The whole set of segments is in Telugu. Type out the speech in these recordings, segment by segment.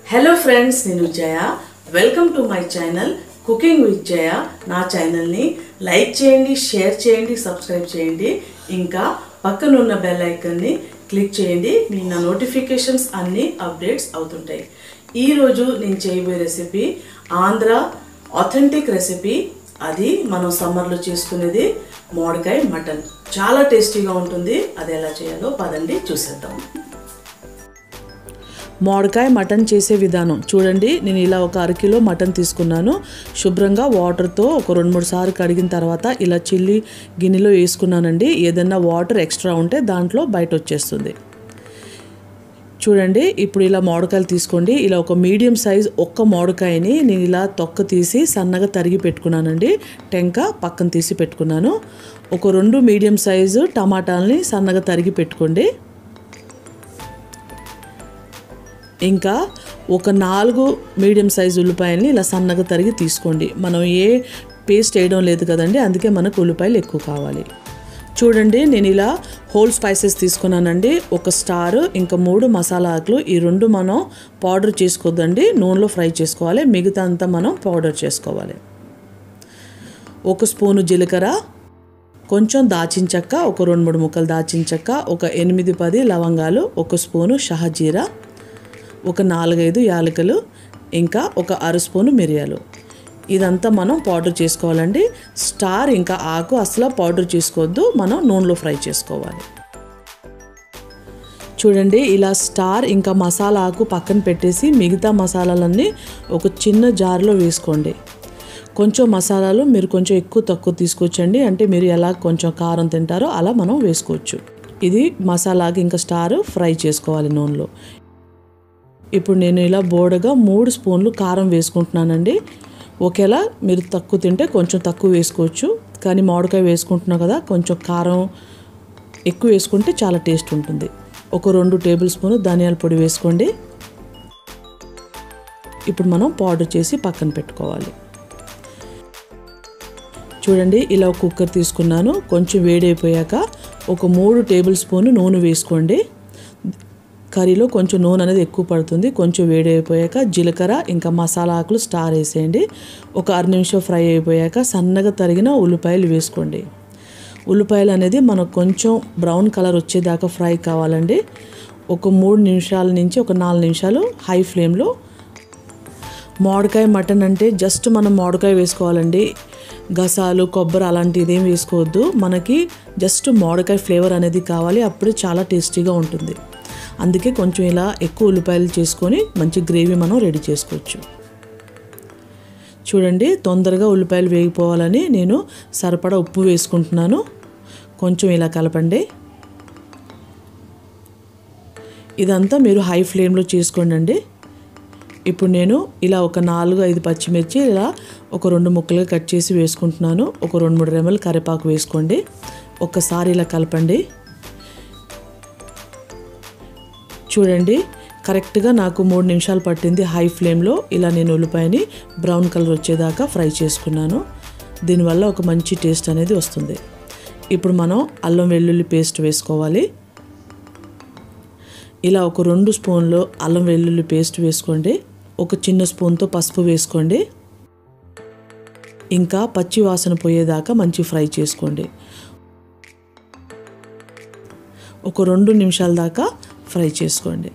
హలో ఫ్రెండ్స్ నేను Jaya welcome to my channel cooking with Jaya నా ఛానల్ని లైక్ చేయండి షేర్ చేయండి సబ్స్క్రైబ్ చేయండి ఇంకా పక్కనున్న బెల్ ఐకన్ని క్లిక్ చేయండి మీ నా నోటిఫికేషన్స్ అన్నీ అప్డేట్స్ అవుతుంటాయి ఈరోజు నేను చేయబోయే రెసిపీ ఆంధ్ర ఆథెంటిక్ రెసిపీ అది మనం సమ్మర్లో చేసుకునేది మామిడికాయ మటన్ చాలా టేస్టీగా ఉంటుంది అది ఎలా చేయాలో పదండి చూసేద్దాం మామిడికాయ మటన్ చేసే విధానం చూడండి నేను ఇలా ఒక అరకిలో మటన్ తీసుకున్నాను శుభ్రంగా వాటర్తో ఒక రెండు మూడు సార్లు కడిగిన తర్వాత ఇలా చిల్లి గిన్నెలో వేసుకున్నానండి ఏదైనా వాటర్ ఎక్స్ట్రా ఉంటే దాంట్లో బయట వచ్చేస్తుంది చూడండి ఇప్పుడు ఇలా మామిడికాయలు తీసుకోండి ఇలా ఒక మీడియం సైజ్ ఒక్క మామిడికాయని నేను ఇలా తొక్క తీసి సన్నగా తరిగి పెట్టుకున్నానండి టెంక పక్కన తీసి పెట్టుకున్నాను ఒక రెండు మీడియం సైజు టమాటాలని సన్నగా తరిగి పెట్టుకోండి ఇంకా ఒక నాలుగు మీడియం సైజు ఉల్లిపాయలని ఇలా సన్నగా తరిగి తీసుకోండి మనం ఏ పేస్ట్ వేయడం లేదు కదండి అందుకే మనకు ఉల్లిపాయలు ఎక్కువ కావాలి చూడండి నేను ఇలా హోల్ స్పైసెస్ తీసుకున్నానండి ఒక స్టార్ ఇంకా మూడు మసాలా ఆకులు ఈ రెండు మనం పౌడర్ చేసుకోవద్దండి నూనెలో ఫ్రై చేసుకోవాలి మిగతా అంతా మనం పౌడర్ చేసుకోవాలి ఒక స్పూను జీలకర్ర కొంచెం దాచిన చెక్క ఒక రెండు మూడు ముక్కలు దాచిన చెక్క ఒక ఎనిమిది పది లవంగాలు ఒక స్పూను షహజీరా ఒక నాలుగైదు యాలకులు ఇంకా ఒక అర స్పూను మిరియాలు ఇదంతా మనం పౌడర్ చేసుకోవాలండి స్టార్ ఇంకా ఆకు అసలు పౌడర్ చేసుకోవద్దు మనం నూనెలో ఫ్రై చేసుకోవాలి చూడండి ఇలా స్టార్ ఇంకా మసాలా ఆకు పక్కన పెట్టేసి మిగతా మసాలాలన్నీ ఒక చిన్న జార్లో వేసుకోండి కొంచెం మసాలాలు మీరు కొంచెం ఎక్కువ తక్కువ తీసుకొచ్చండి అంటే మీరు ఎలా కొంచెం కారం తింటారో అలా మనం వేసుకోవచ్చు ఇది మసాలాకి ఇంకా స్టార్ ఫ్రై చేసుకోవాలి నూనెలో ఇప్పుడు నేను ఇలా బోడగా మూడు స్పూన్లు కారం వేసుకుంటున్నానండి ఒకేలా మీరు తక్కువ తింటే కొంచెం తక్కువ వేసుకోవచ్చు కానీ మామిడికాయ వేసుకుంటున్నాం కదా కొంచెం కారం ఎక్కువ వేసుకుంటే చాలా టేస్ట్ ఉంటుంది ఒక రెండు టేబుల్ స్పూన్ ధనియాల పొడి వేసుకోండి ఇప్పుడు మనం పౌడర్ చేసి పక్కన పెట్టుకోవాలి చూడండి ఇలా ఒక కుక్కర్ తీసుకున్నాను కొంచెం వేడైపోయాక ఒక మూడు టేబుల్ స్పూన్ నూనె వేసుకోండి కర్రీలో కొంచెం నూనె అనేది ఎక్కువ పడుతుంది కొంచెం వేడి అయిపోయాక జీలకర్ర ఇంకా మసాలా ఆకులు స్టార్ వేసేయండి ఒక అర నిమిషం ఫ్రై అయిపోయాక సన్నగా తరిగిన ఉల్లిపాయలు వేసుకోండి ఉల్లిపాయలు అనేది మనకు కొంచెం బ్రౌన్ కలర్ వచ్చేదాకా ఫ్రై కావాలండి ఒక మూడు నిమిషాల నుంచి ఒక నాలుగు నిమిషాలు హై ఫ్లేమ్లో మామిడికాయ మటన్ అంటే జస్ట్ మనం మామిడికాయ వేసుకోవాలండి గసాలు కొబ్బరి అలాంటిది ఏం వేసుకోవద్దు మనకి జస్ట్ మామిడికాయ ఫ్లేవర్ అనేది కావాలి అప్పుడు చాలా టేస్టీగా ఉంటుంది అందుకే కొంచెం ఇలా ఎక్కువ ఉల్లిపాయలు చేసుకొని మంచి గ్రేవీ మనం రెడీ చేసుకోవచ్చు చూడండి తొందరగా ఉల్లిపాయలు వేగిపోవాలని నేను సరిపడా ఉప్పు వేసుకుంటున్నాను కొంచెం ఇలా కలపండి ఇదంతా మీరు హై ఫ్లేమ్లో చేసుకోండి ఇప్పుడు నేను ఇలా ఒక నాలుగు ఐదు పచ్చిమిర్చి ఇలా ఒక రెండు ముక్కలుగా కట్ చేసి వేసుకుంటున్నాను ఒక రెండు మూడు రెమ్మలు కరివేపాకు వేసుకోండి ఒక్కసారి ఇలా కలపండి చూడండి కరెక్ట్గా నాకు మూడు నిమిషాలు పట్టింది హై ఫ్లేమ్లో ఇలా నేను ఉల్లిపాయని బ్రౌన్ కలర్ వచ్చేదాకా ఫ్రై చేసుకున్నాను దీనివల్ల ఒక మంచి టేస్ట్ అనేది వస్తుంది ఇప్పుడు మనం అల్లం వెల్లుల్లి పేస్ట్ వేసుకోవాలి ఇలా ఒక రెండు స్పూన్లు అల్లం వెల్లుల్లి పేస్ట్ వేసుకోండి ఒక చిన్న స్పూన్తో పసుపు వేసుకోండి ఇంకా పచ్చి వాసన పోయేదాకా మంచి ఫ్రై చేసుకోండి ఒక రెండు నిమిషాల దాకా ఫ్రై చేసుకోండి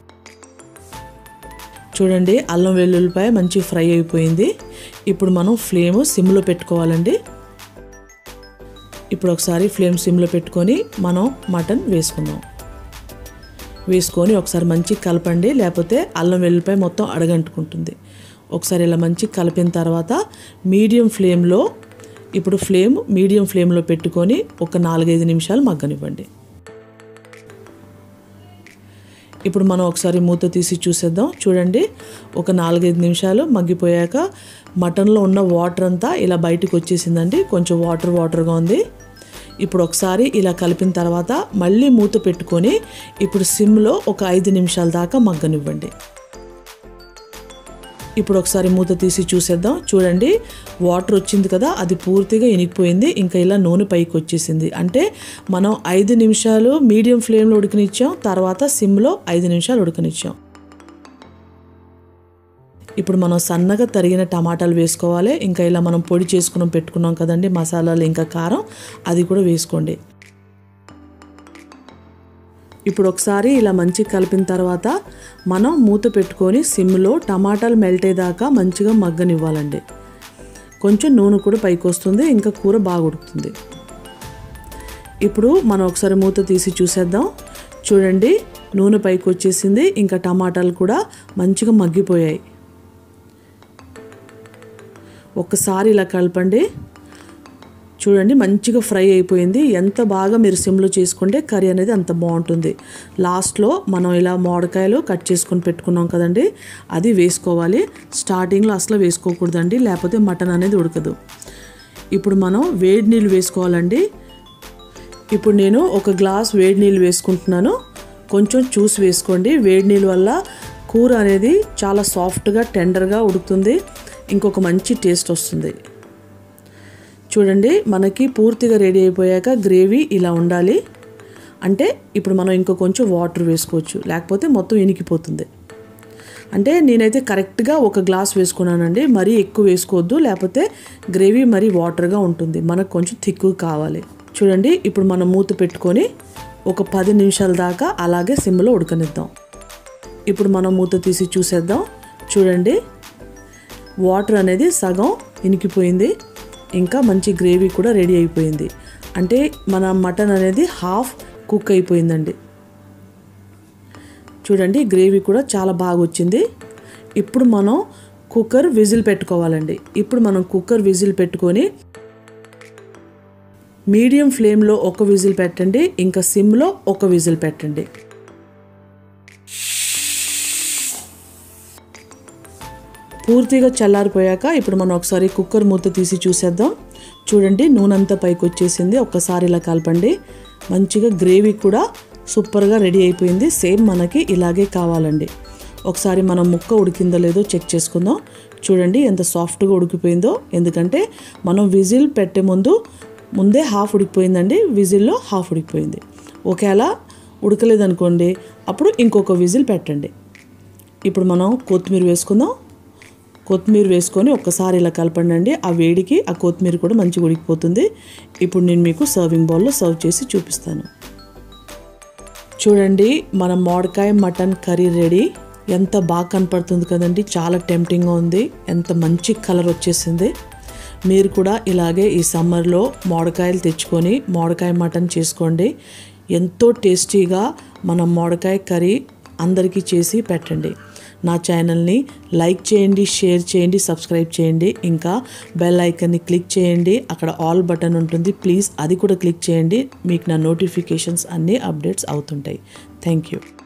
చూడండి అల్లం వెల్లుల్లిపాయ మంచి ఫ్రై అయిపోయింది ఇప్పుడు మనం ఫ్లేమ్ సిమ్లో పెట్టుకోవాలండి ఇప్పుడు ఒకసారి ఫ్లేమ్ సిమ్లో పెట్టుకొని మనం మటన్ వేసుకుందాం వేసుకొని ఒకసారి మంచి కలపండి లేకపోతే అల్లం వెల్లుల్లిపాయ మొత్తం అడగంటుకుంటుంది ఒకసారి ఇలా మంచి కలిపిన తర్వాత మీడియం ఫ్లేమ్లో ఇప్పుడు ఫ్లేమ్ మీడియం ఫ్లేమ్లో పెట్టుకొని ఒక నాలుగైదు నిమిషాలు మగ్గనివ్వండి ఇప్పుడు మనం ఒకసారి మూత తీసి చూసేద్దాం చూడండి ఒక నాలుగైదు నిమిషాలు మగ్గిపోయాక మటన్లో ఉన్న వాటర్ అంతా ఇలా బయటకు వచ్చేసిందండి కొంచెం వాటర్ వాటర్గా ఉంది ఇప్పుడు ఒకసారి ఇలా కలిపిన తర్వాత మళ్ళీ మూత పెట్టుకొని ఇప్పుడు సిమ్లో ఒక ఐదు నిమిషాల దాకా మగ్గనివ్వండి ఇప్పుడు ఒకసారి మూత తీసి చూసేద్దాం చూడండి వాటర్ వచ్చింది కదా అది పూర్తిగా ఇనిగిపోయింది ఇంకా ఇలా నూనె పైకి వచ్చేసింది అంటే మనం ఐదు నిమిషాలు మీడియం ఫ్లేమ్లో ఉడకనిచ్చాం తర్వాత సిమ్లో ఐదు నిమిషాలు ఉడకనిచ్చాం ఇప్పుడు మనం సన్నగా తరిగిన టమాటాలు వేసుకోవాలి ఇంకా ఇలా మనం పొడి చేసుకుని పెట్టుకున్నాం కదండి మసాలాలు ఇంకా కారం అది కూడా వేసుకోండి ఇప్పుడు ఒకసారి ఇలా మంచిగా కలిపిన తర్వాత మనం మూత పెట్టుకొని సిమ్లో టమాటాలు మెల్ట్ అయ్యేదాకా మంచిగా మగ్గనివ్వాలండి కొంచెం నూనె కూడా పైకి వస్తుంది ఇంకా కూర బాగా ఉడుకుతుంది ఇప్పుడు మనం ఒకసారి మూత తీసి చూసేద్దాం చూడండి నూనె పైకి వచ్చేసింది ఇంకా టమాటాలు కూడా మంచిగా మగ్గిపోయాయి ఒక్కసారి ఇలా కలపండి చూడండి మంచిగా ఫ్రై అయిపోయింది ఎంత బాగా మీరు సిమ్లో చేసుకుంటే కర్రీ అనేది అంత బాగుంటుంది లాస్ట్లో మనం ఇలా మామిడికాయలు కట్ చేసుకొని పెట్టుకున్నాం కదండి అది వేసుకోవాలి స్టార్టింగ్లో అసలు వేసుకోకూడదండి లేకపోతే మటన్ అనేది ఉడకదు ఇప్పుడు మనం వేడి నీళ్ళు వేసుకోవాలండి ఇప్పుడు నేను ఒక గ్లాస్ వేడి నీళ్ళు వేసుకుంటున్నాను కొంచెం చూసి వేసుకోండి వేడి నీళ్ళ వల్ల కూర అనేది చాలా సాఫ్ట్గా టెండర్గా ఉడుకుతుంది ఇంకొక మంచి టేస్ట్ వస్తుంది చూడండి మనకి పూర్తిగా రెడీ అయిపోయాక గ్రేవీ ఇలా ఉండాలి అంటే ఇప్పుడు మనం ఇంకో కొంచెం వాటర్ వేసుకోవచ్చు లేకపోతే మొత్తం ఇనికిపోతుంది అంటే నేనైతే కరెక్ట్గా ఒక గ్లాస్ వేసుకున్నానండి మరీ ఎక్కువ వేసుకోవద్దు లేకపోతే గ్రేవీ మరీ వాటర్గా ఉంటుంది మనకు కొంచెం థిక్ కావాలి చూడండి ఇప్పుడు మనం మూత పెట్టుకొని ఒక పది నిమిషాల దాకా అలాగే సిమ్లో ఉడకనిద్దాం ఇప్పుడు మనం మూత తీసి చూసేద్దాం చూడండి వాటర్ అనేది సగం ఇనికిపోయింది ఇంకా మంచి గ్రేవీ కూడా రెడీ అయిపోయింది అంటే మన మటన్ అనేది హాఫ్ కుక్ అయిపోయిందండి చూడండి గ్రేవీ కూడా చాలా బాగా వచ్చింది ఇప్పుడు మనం కుక్కర్ విజిల్ పెట్టుకోవాలండి ఇప్పుడు మనం కుక్కర్ విజిల్ పెట్టుకొని మీడియం ఫ్లేమ్లో ఒక విజిల్ పెట్టండి ఇంకా సిమ్లో ఒక విజిల్ పెట్టండి పూర్తిగా చల్లారిపోయాక ఇప్పుడు మనం ఒకసారి కుక్కర్ మూత తీసి చూసేద్దాం చూడండి నూనె అంతా పైకి వచ్చేసింది ఒక్కసారి ఇలా కలపండి మంచిగా గ్రేవీ కూడా సూపర్గా రెడీ అయిపోయింది సేమ్ మనకి ఇలాగే కావాలండి ఒకసారి మనం ముక్క ఉడికిందో లేదో చెక్ చేసుకుందాం చూడండి ఎంత సాఫ్ట్గా ఉడికిపోయిందో ఎందుకంటే మనం విజిల్ పెట్టే ముందు ముందే హాఫ్ ఉడికిపోయిందండి విజిల్లో హాఫ్ ఉడికిపోయింది ఒకవేళ ఉడకలేదనుకోండి అప్పుడు ఇంకొక విజిల్ పెట్టండి ఇప్పుడు మనం కొత్తిమీర వేసుకుందాం కొత్తిమీర వేసుకొని ఒక్కసారి ఇలా కలపండి ఆ వేడికి ఆ కొత్తిమీర కూడా మంచిగా ఉడికిపోతుంది ఇప్పుడు నేను మీకు సర్వింగ్ బౌల్లో సర్వ్ చేసి చూపిస్తాను చూడండి మన మామిడికాయ మటన్ కర్రీ రెడీ ఎంత బాగా కనపడుతుంది కదండి చాలా టెంప్టింగ్గా ఉంది ఎంత మంచి కలర్ వచ్చేసింది మీరు కూడా ఇలాగే ఈ సమ్మర్లో మామిడికాయలు తెచ్చుకొని మామిడికాయ మటన్ చేసుకోండి ఎంతో టేస్టీగా మన మామిడికాయ కర్రీ అందరికీ చేసి పెట్టండి నా ఛానల్ని లైక్ చేయండి షేర్ చేయండి సబ్స్క్రైబ్ చేయండి ఇంకా బెల్ ఐకన్ని క్లిక్ చేయండి అక్కడ ఆల్ బటన్ ఉంటుంది ప్లీజ్ అది కూడా క్లిక్ చేయండి మీకు నా నోటిఫికేషన్స్ అన్నీ అప్డేట్స్ అవుతుంటాయి థ్యాంక్ యూ